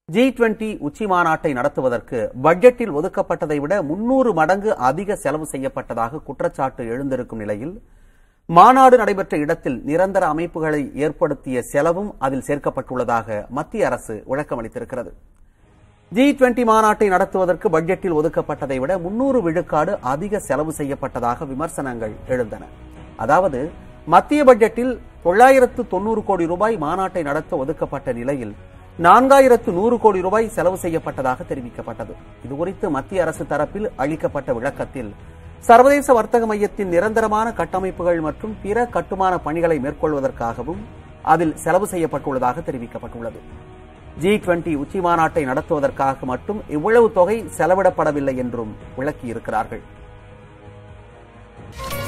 G twenty உச்சி மாநாட்டை நடத்துவதற்கு பட்ஜெட்டில் ஒதுக்கப்பட்டதை விட முன்னூறு மடங்கு அதிக செலவு செய்யப்பட்டதாக குற்றச்சாட்டு எழுந்திருக்கும் நிலையில் மாநாடு நடைபெற்ற இடத்தில் நிரந்தர அமைப்புகளை ஏற்படுத்திய செலவும் அதில் சேர்க்கப்பட்டுள்ளதாக மத்திய அரசு விளக்கமளித்திருக்கிறது ஜி டுவெண்டி மாநாட்டை நடத்துவதற்கு பட்ஜெட்டில் ஒதுக்கப்பட்டதை விட முன்னூறு விழுக்காடு அதிக செலவு செய்யப்பட்டதாக விமர்சனங்கள் எழுந்தன அதாவது மத்திய பட்ஜெட்டில் தொள்ளாயிரத்து தொண்ணூறு கோடி ரூபாய் மாநாட்டை நடத்த ஒதுக்கப்பட்ட நிலையில் நான்காயிரத்து நூறு கோடி ரூபாய் செலவு செய்யப்பட்டதாக தெரிவிக்கப்பட்டது இதுகுறித்து மத்திய அரசு தரப்பில் அளிக்கப்பட்ட விளக்கத்தில் சர்வதேச வர்த்தக மையத்தின் நிரந்தரமான கட்டமைப்புகள் மற்றும் பிற கட்டுமான பணிகளை மேற்கொள்வதற்காகவும் அதில் செலவு செய்யப்பட்டுள்ளதாக தெரிவிக்கப்பட்டுள்ளது ஜி டுவெண்டி உச்சி மாநாட்டை நடத்துவதற்காக மட்டும் இவ்வளவு தொகை செலவிடப்படவில்லை என்றும் விளக்கியிருக்கிறார்கள்